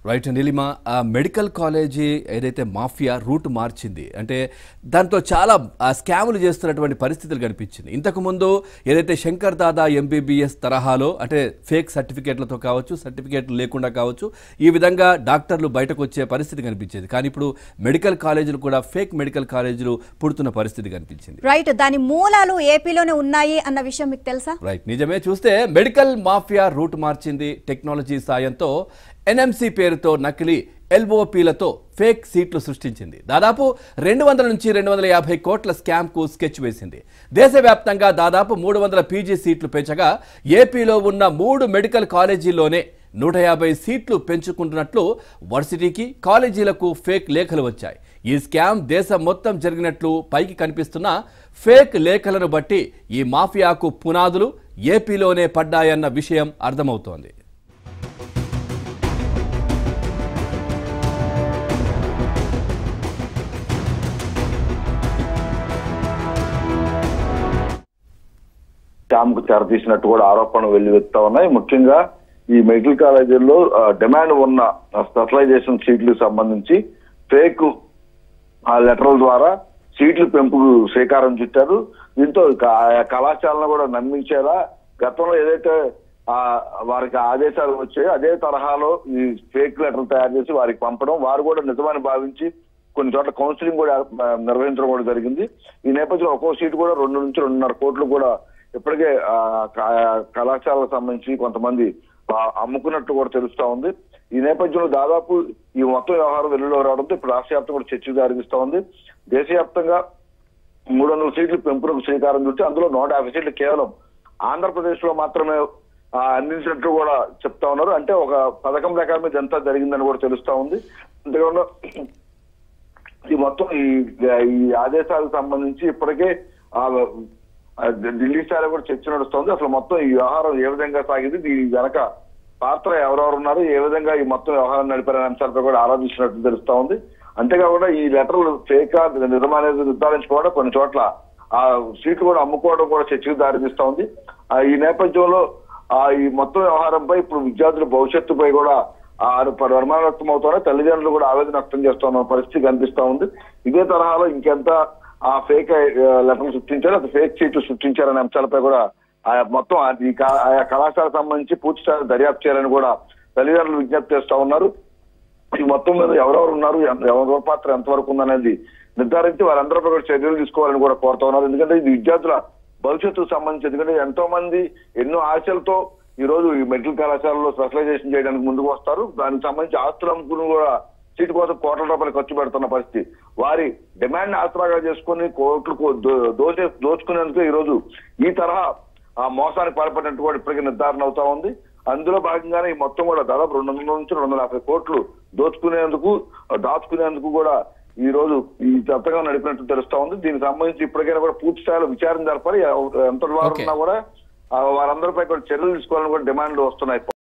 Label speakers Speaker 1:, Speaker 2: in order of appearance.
Speaker 1: Right Neelima ఆ medical college ఏదైతే mafia route మార్చింది అంటే దాంతో చాలా ఆ, స్కాములు చేస్తున్నటువంటి పరిస్థితులు కనిపించింది ఇంతకుముందు ఏదైతే శంకర్ దాదా ఎంబీబీఎస్ తరహాలో అంటే ఫేక్ సర్టిఫికేట్లతో కావచ్చు సర్టిఫికేట్లు లేకుండా కావచ్చు ఈ విధంగా డాక్టర్లు బయటకు వచ్చే పరిస్థితి కనిపించేది కానీ ఇప్పుడు మెడికల్ కాలేజీలు కూడా ఫేక్ మెడికల్ కాలేజీలు పుడుతున్న పరిస్థితి కనిపించింది
Speaker 2: రైట్ దాని మూలాలు ఏపీలోనే ఉన్నాయి అన్న విషయం మీకు తెలుసా
Speaker 1: రైట్ నిజమే చూస్తే మెడికల్ మాఫియా రూట్ మార్చింది టెక్నాలజీ సాయంతో ఎన్ఎంసీ పేరుతో నకిలీ ఎల్ఓపీలతో ఫేక్ సీట్లు సృష్టించింది దాదాపు రెండు వందల నుంచి రెండు వందల యాభై కోట్ల స్కామ్కు స్కెచ్ వేసింది దేశవ్యాప్తంగా దాదాపు మూడు వందల పీజీ సీట్లు పెంచగా ఏపీలో ఉన్న మూడు మెడికల్ కాలేజీల్లోనే నూట యాభై సీట్లు పెంచుకుంటున్నట్లు వర్సిటీకి కాలేజీలకు ఫేక్ లేఖలు వచ్చాయి ఈ స్కామ్ దేశం మొత్తం జరిగినట్లు పైకి కనిపిస్తున్న ఫేక్ లేఖలను బట్టి ఈ మాఫియాకు పునాదులు ఏపీలోనే పడ్డాయన్న విషయం అర్థమవుతోంది
Speaker 3: స్కామ్ కు తెరతీసినట్టు కూడా ఆరోపణలు వెల్లువెత్తా ఉన్నాయి ముఖ్యంగా ఈ మెడికల్ కాలేజీల్లో ఆ, డిమాండ్ ఉన్న స్పెషలైజేషన్ సీట్లకు సంబంధించి ఫేక్ ఆ లెటర్ల ద్వారా సీట్లు పెంపుకు శ్రీకారం చుట్టారు దీంతో ఇక ఆయా కళాశాలను కూడా నమ్మించేలా గతంలో ఏదైతే ఆ వారికి ఆదేశాలు వచ్చాయో అదే తరహాలో ఈ ఫేక్ లెటర్లు తయారు చేసి వారికి పంపడం వారు కూడా నిజమని భావించి కొన్ని చోట్ల కౌన్సిలింగ్ కూడా ఆ, నిర్వహించడం కూడా జరిగింది ఈ నేపథ్యంలో ఒక్కో సీటు కూడా రెండు నుంచి రెండున్నర కోట్లు కూడా ఇప్పటికే ఆ, క- కళాశాలకు సంబంధించి కొంతమంది ఆ, అమ్ముకున్నట్టు కూడా తెలుస్తా ఉంది ఈ నేపథ్యంలో దాదాపు ఈ మొత్తం వ్యవహారం వెలుగులో రావడంతో ఇప్పుడు రాష్ట్ర వ్యాప్తంగా కూడా చర్చకు దారితీస్తా ఉంది దేశవ్యాప్తంగా మూడు వందల సీట్లు పెంపునకు శ్రీకారం చుట్టి అందులో నూట యాభై సీట్లు కేవలం ఆంధ్రప్రదేశ్ లో మాత్రమే ఆ, అందించినట్టు కూడా చెప్తా ఉన్నారు అంటే ఒక పథకం ప్రకారం ఇదంతా జరిగిందని కూడా తెలుస్తా ఉంది అంతేకాకుండా ఈ మొత్తం ఈ ఈ ఆదేశాలకు సంబంధించి ఇప్పటికే ఆ, ఆ, ఢిల్లీ స్థాయిలో కూడా చర్చ నడుస్తోంది అసలు మొత్తం ఈ వ్యవహారం ఏ విధంగా సాగింది దీని వెనక పాత్ర ఎవరెవరు ఉన్నారు ఏ విధంగా ఈ మొత్తం వ్యవహారం నడిపారనే అంశాలపై కూడా ఆరాధిస్తున్నట్టు తెలుస్తా ఉంది అంతేకాకుండా ఈ లెటర్లు ఫేకా నిజమనేది నిర్ధారించుకోవడం కొన్ని చోట్ల ఆ సీట్లు కూడా అమ్ముకోవడం కూడా చర్చకు దారితీస్తా ఉంది ఆ, ఈ నేపథ్యంలో ఆ ఈ మొత్తం వ్యవహారంపై ఇప్పుడు విద్యార్థుల భవిష్యత్తుపై కూడా ఆ పరిమాణం వ్యక్తం అవుతారో తల్లిదండ్రులు కూడా ఆవేదన వ్యక్తం చేస్తున్న పరిస్థితి కనిపిస్తా ఉంది ఇదే తరహాలో ఇంకెంత ఆ ఫేక్ లెటర్లు సృష్టించారు అది ఫేక్ సీట్లు సృష్టించారనే అంశాలపై కూడా ఆయా మొత్తం ఆ- ఈ కా- ఆయా కళాశాల సంబంధించి పూర్తి స్థాయి దర్యాప్తు చేయాలని కూడా తల్లిదండ్రులు విజ్ఞప్తి చేస్తా ఉన్నారు ఈ మొత్తం మీద ఎవరెవరు ఉన్నారు ఎంత- ఎవరి పాత్ర ఎంతవరకు ఉందనేది నిర్ధారించి వారందరిపై కూడా చర్యలు తీసుకోవాలని కూడా కోరుతా ఉన్నారు ఎందుకంటే ఇది విద్యార్థుల భవిష్యత్తుకు సంబంధించి ఎందుకంటే ఎంతో మంది ఎన్నో ఆశలతో ఈ రోజు ఈ మెడికల్ కళాశాలలో స్పెషలైజేషన్ చేయడానికి ముందుకు వస్తారు దానికి సంబంధించి ఆస్తులు అమ్ముకుని కూడా సీటు కోసం కోట్ల రూపాయలు ఖర్చు పెడుతున్న పరిస్థితి వారి డిమాండ్ ఆసరాగా చేసుకుని కోట్లు కో- దో- దోచే దోచుకునేందుకు ఈ రోజు ఈ తరహా ఆ మోసానికి పాల్పడినట్టు కూడా ఇప్పటికీ నిర్ధారణ అవుతా ఉంది అందులో భాగంగానే ఈ మొత్తం కూడా దాదాపు రెండు వందల నుంచి రెండు వందల యాభై కోట్లు దోచుకునేందుకు దాచుకునేందుకు కూడా ఈ రోజు ఈ చట్టంగా నడిపినట్టు తెలుస్తా ఉంది దీనికి సంబంధించి ఇప్పటికైనా కూడా పూర్తి స్థాయిలో విచారణ జరపాలి ఎవ- ఎంత వారు
Speaker 1: Okay.
Speaker 3: ఉన్నా కూడా ఆ వారందరిపై కూడా చర్యలు తీసుకోవాలని కూడా డిమాండ్లు వస్తున్నాయి